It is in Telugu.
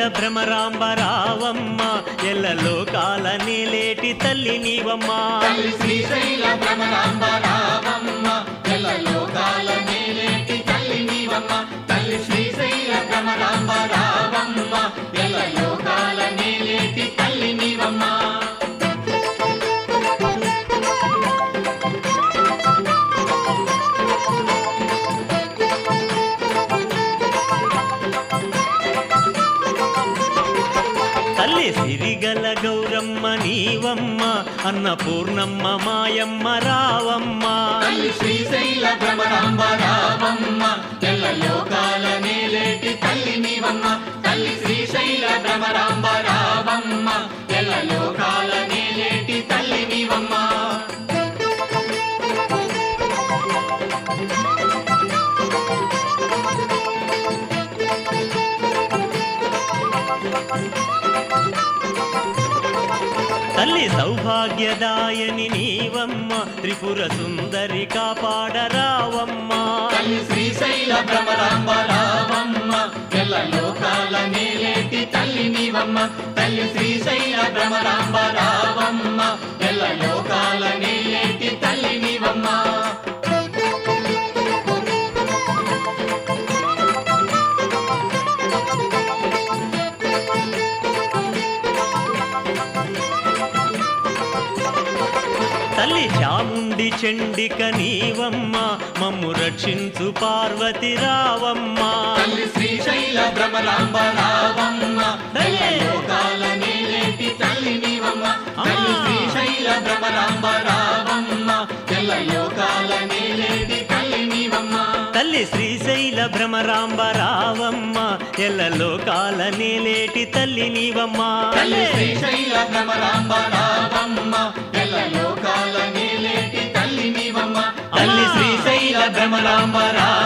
భ్రమరాంబ రావమ్మ ఎల్ల లోకాల నేలేటి తల్లి నీవమ్మ తల్లి శ్రీశైల భ్రమరాంబ రావమ్మ ఎల్ల లోకాల నేలేటి తల్లి నీవమ్మ తల్లి శ్రీశైల భ్రమరాంబ రావమ్మ ఎల్ల లోకాల నేలేటి తల్లి నీవమ్మ తల్లి సిరిగల గౌరమ్మ నీవమ్మ అన్నపూర్ణమ్మ మాయమ్మ రావమ్మ తల్లి శ్రీశైల భ్రమరాంబ రావమ్మ ఎల్ల లోకాల నేలేటి తల్లి నీవమ్మ తల్లి శ్రీశైల భ్రమరాంబ రావమ్మ ఎల్ల లోకాల నేలేటి తల్లి నీవమ్మ తల్లి సౌభాగ్యదాయని నీవమ్మ త్రిపుర సుందరి కాపాడరావమ్మ తల్లి శ్రీశైల భ్రమరాంబ రావమ్మ ఎల్ల లోకాల నేలేటి తల్లి నీవమ్మ తల్లి శ్రీశైల భ్రమరాంబ రావమ్మ ఎల్ల లోకాల నేలేటి తల్లి నీవమ్మ తల్లి చాముండి చెండిక నీవమ్మ మమ్ము రక్షించు పార్వతి రావమ్మ తల్లి శ్రీశైల భ్రమరాంబ రావమ్మ ఎల్ల లోకాల నేలేటి తల్లి నీవమ్మ తల్లి శ్రీశైల భ్రమరాంబ రావమ్మ ఎల్ల లోకాల నేలేటి తల్లి నీవమ్మ తల్లి శ్రీశైల భ్రమరాంబ రావమ్మ ఎల్ల లోకాల నేలేటి తల్లి నీవమ్మ తల్లి శ్రీశైల భ్రమరాంబ రావమ్మ ఎల్ల లోకాల నేలేటి తల్లి నీవమ్మ తల్లి శ్రీశైల భ్రమరాంబ రావమ్మ